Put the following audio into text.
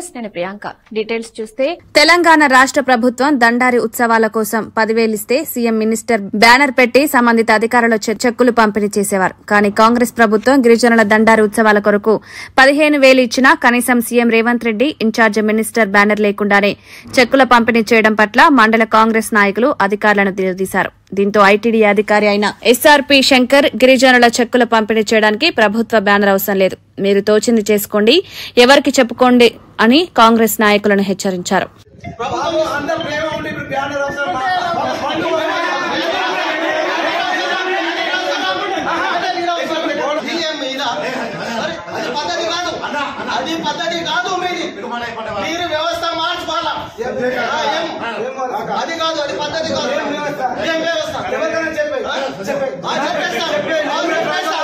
News నేను Priyanka details చూస్తే తెలంగాణ రాష్ట్ర ప్రభుత్వం దండారి ఉత్సవాల కోసం పదివేలిస్తే సీఎం మినిస్టర్ బ్యానర్ పెట్టి సంబంధిత అధికారులు చె- చెక్కులు పంపిణీ చేసేవారు కానీ కాంగ్రెస్ ప్రభుత్వం గిరిజనుల దండారి ఉత్సవాల కొరకు పదిహేను వేలు ఇచ్చినా కనీసం CM Revanth Reddy incharge minister banner లేకుండానే చెక్కుల పంపిణీ చేయడం పట్ల మండల కాంగ్రెస్ నాయకులు అధికారులను నిలదీశారు దీంతో ఐటీడీ అధికారి అయిన ఎస్ఆర్పి శంకర్ గిరిజనుల చెక్కుల పంపిణీ చేయడానికి ప్రభుత్వ బ్యానర్ అవసరం లేదు మీరు తోచింది చేసుకోండి ఎవరికి చెప్పుకోండి అని కాంగ్రెస్ నాయకులను హెచ్చరించారు బాబు అందరు ప్రేమ ఉండి ఇప్పుడు బ్యానర్ అవసరం పండు సీఎం మీద మరి అది పద్ధతి కాదు అది పద్ధతి కాదు మీది మీరు వ్యవస్థ మార్చుకోవాలా ఆ, ఏం? అది కాదు అది పద్ధతి కాదు ఏం వ్యవస్థ ఎవరికైనా చెప్పే చెప్పే ఆ, చెప్పేస్తా. అవును, చెప్పేస్తా.